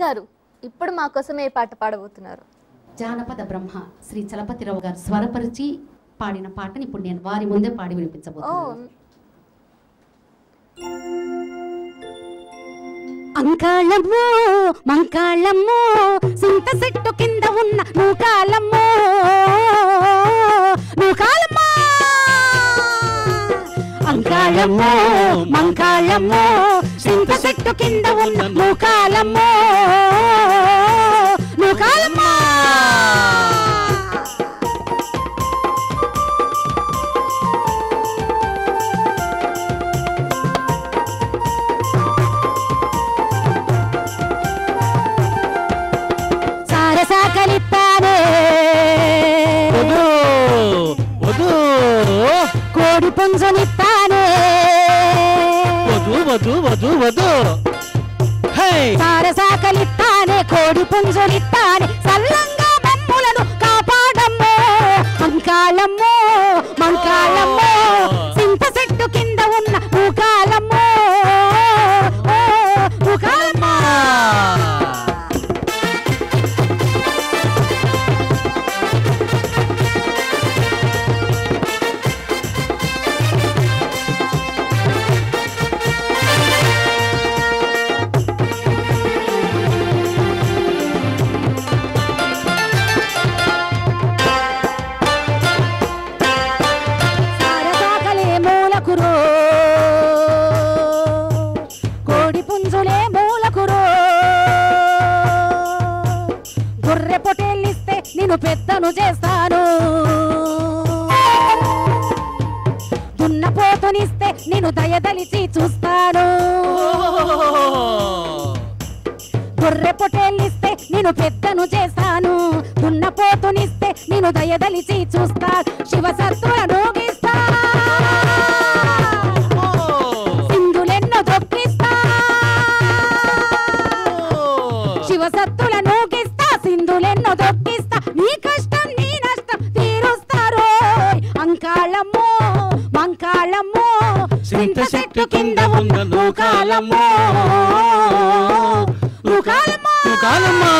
గారు ఇప్పుడు మా కోసం ఏ పాట పాడబోతున్నారు జానపద బ్రహ్మ శ్రీ చలపతిరావు గారు స్వరపరిచి పాడిన పాటని ఇప్పుడు నేను వారి ముందే పాడి ఓ వినిపించబోతున్నాను అంకాళమ్మో మంకాళమ్మో సింత చెట్టు కింద ఉన్న నూకాలమ్మో నూకాలమ్మా అంకాళమ్మో మంకాళమ్మో సింత చెట్టు కింద ఉన్న నూకాలమ్మో నూకాలమ్మా సారసాకలిత్తానే వదు వదు కోడి పుంజునిత్తానే వదు వదు వదు వదు హే సారసాకలిత్తానే కోడి పుంజునిత్తానే సల్లంగా మమ్ములను కాపాడమ్మో మంకాళమ్మో మంకాళమ్మో సింత చెట్టు కింద ఉన్న మూకాలమ్మో ఓ, మూకాలమ్మా సారసాకలే మూలకురో కోడి పుంజులే మూలకురో గొర్రె పొటేళ్ళిస్తే నేను పెద్దను చేస్తాను దున్నపోతునిస్తే నేను దయదలిచి చూస్తాను గొర్రె పొటేళ్ళిస్తే నేను పెద్దను చేస్తాను దున్నపోతునిస్తే నేను దయదలిచి చూస్తాను శివసత్తులను గీస్తా సింధులెన్నో దొక్కిస్తా శివసత్తులను గీస్తా సింధులెన్నో దొక్కిస్తా నీ కష్టం నీ నష్టం తీరుస్తారో అంకాళమ్మో మంకాళమ్మో సింత చెట్టు కింద ఉన్న నూకాలమ్మో నూకాలమ్మో కాలమ్మా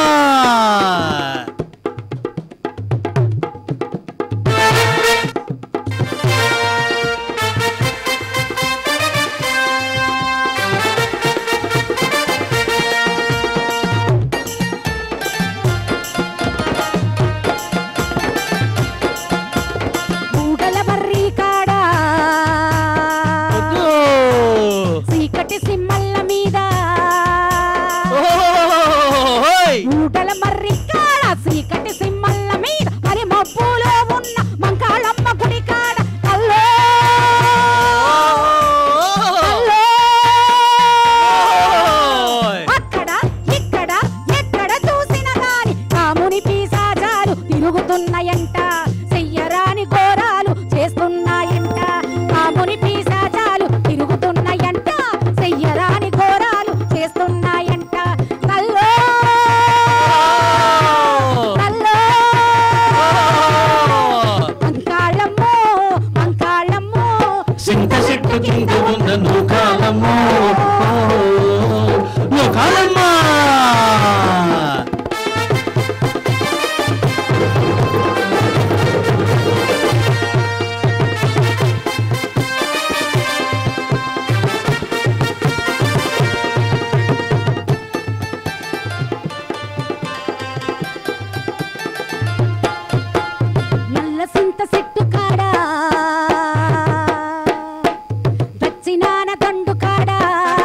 మూడల బర్రీ కాడా వద్దు చీకటి సిమ్మల్ల మీద ఓయ్ మూడల మర్రి కాడ చీకటి సిమ్మల్ల మీద మరి మబ్బులో ఉన్న మంకాళమ్మ గుడి కాడ అల్లో అల్లో అక్కడ ఇక్కడ ఎక్కడ చూసిన గాని కాముని పీసాజాలు తిరుగుతున్నాయంట చెయ్యరాని ఘోరాలు చేస్తున్నాయంట కాముని పీసాజాలు తిరుగుతున్నాయంట చెయ్యరాని ఘోరాలు చేస్తున్నాయంట కల్లో కల్లో మంకాళమ్మో మంకాళమ్మో సింత చెట్టు కింద ఉన్న నూకాలమ్మో నూకాలమ్మా నల్ల సింత చెట్టు కాడా దచ్చినాన దండు కాడా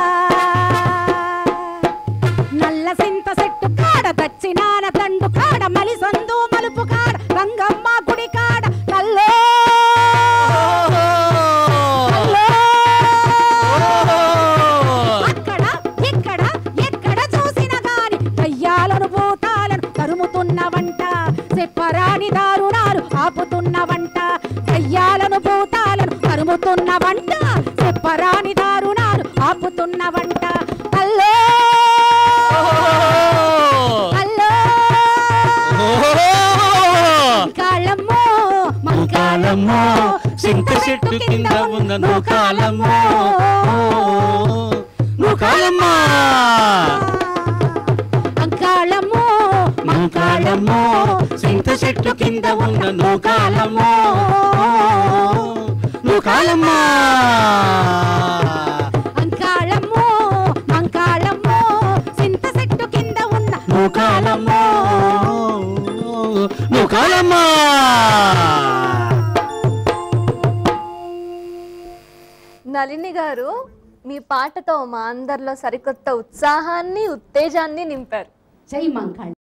నల్ల సింత చెట్టు కాడ దచ్చినాన దండు కాడ మలి సందు మలుపు కాడ రంగమ్మ గుడి కాడ కల్లో కల్లో అక్కడ ఇక్కడ ఎక్కడ చూసిన గాని దయ్యాలను భూతాలను తరుముతున్న వంట చెప్పరాని దారుణాలు ఆపుతున్న వంట దయ్యాలను భూతాలను తరుముతున్న వంట చెప్పరాని దారుణాలు ఆపుతున్న వంట కల్లో కల్లో కాళ్ళమ్మో నూకాలమ్మో సింత చెట్టు కింద ఉన్న నూకాలమ్మో నూకాలమ్మా నూకాలమ్మో సింత చెట్టు కింద ఉన్న నూకాలమ్మో నూకాలమ్మా అంకాళమ్మో మంకాళమ్మో సింత చెట్టు కింద ఉన్న నూకాలమ్మో నూకాలమ్మా నళిని గారు మీ పాటతో మా అందరిలో సరికొత్త ఉత్సాహాన్ని ఉత్తేజాన్ని నింపారు జై మంకాళ